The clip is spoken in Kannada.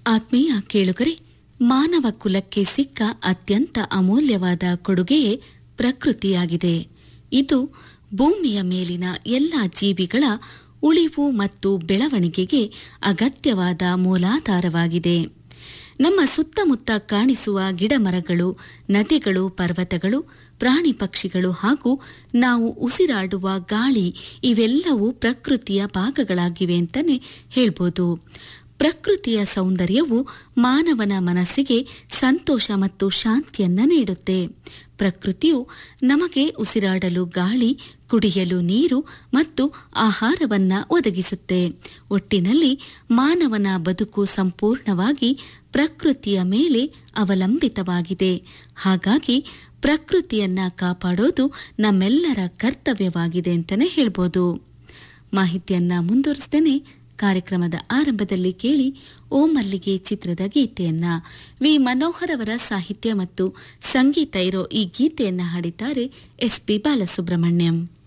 ಆತ್ಮೀಯ ಕೇಳುಗರೆ ಮಾನವ ಕುಲಕ್ಕೆ ಸಿಕ್ಕ ಅತ್ಯಂತ ಅಮೂಲ್ಯವಾದ ಕೊಡುಗೆಯೇ ಪ್ರಕೃತಿಯಾಗಿದೆ ಇದು ಭೂಮಿಯ ಮೇಲಿನ ಎಲ್ಲ ಜೀವಿಗಳ ಉಳಿವು ಮತ್ತು ಬೆಳವಣಿಗೆಗೆ ಅಗತ್ಯವಾದ ಮೂಲಾಧಾರವಾಗಿದೆ ನಮ್ಮ ಸುತ್ತಮುತ್ತ ಕಾಣಿಸುವ ಗಿಡಮರಗಳು ನದಿಗಳು ಪರ್ವತಗಳು ಪ್ರಾಣಿ ಪಕ್ಷಿಗಳು ಹಾಗೂ ನಾವು ಉಸಿರಾಡುವ ಗಾಳಿ ಇವೆಲ್ಲವೂ ಪ್ರಕೃತಿಯ ಭಾಗಗಳಾಗಿವೆ ಅಂತಲೇ ಹೇಳ್ಬೋದು ಪ್ರಕೃತಿಯ ಸೌಂದರ್ಯವು ಮಾನವನ ಮನಸ್ಸಿಗೆ ಸಂತೋಷ ಮತ್ತು ಶಾಂತಿಯನ್ನ ನೀಡುತ್ತೆ ಪ್ರಕೃತಿಯು ನಮಗೆ ಉಸಿರಾಡಲು ಗಾಳಿ ಕುಡಿಯಲು ನೀರು ಮತ್ತು ಆಹಾರವನ್ನ ಒದಗಿಸುತ್ತೆ ಒಟ್ಟಿನಲ್ಲಿ ಮಾನವನ ಬದುಕು ಸಂಪೂರ್ಣವಾಗಿ ಪ್ರಕೃತಿಯ ಮೇಲೆ ಅವಲಂಬಿತವಾಗಿದೆ ಹಾಗಾಗಿ ಪ್ರಕೃತಿಯನ್ನ ಕಾಪಾಡೋದು ನಮ್ಮೆಲ್ಲರ ಕರ್ತವ್ಯವಾಗಿದೆ ಅಂತಲೇ ಹೇಳ್ಬೋದು ಮಾಹಿತಿಯನ್ನ ಮುಂದುವರಿಸ್ತೇನೆ ಕಾರ್ಯಕ್ರಮದ ಆರಂಭದಲ್ಲಿ ಕೇಳಿ ಓ ಮಲ್ಲಿಗೆ ಚಿತ್ರದ ಗೀತೆಯನ್ನ ವಿ ಮನೋಹರ್ ಅವರ ಸಾಹಿತ್ಯ ಮತ್ತು ಸಂಗೀತ ಇರೋ ಈ ಗೀತೆಯನ್ನ ಹಾಡಿದ್ದಾರೆ ಎಸ್ ಪಿ ಬಾಲಸುಬ್ರಹ್ಮಣ್ಯಂ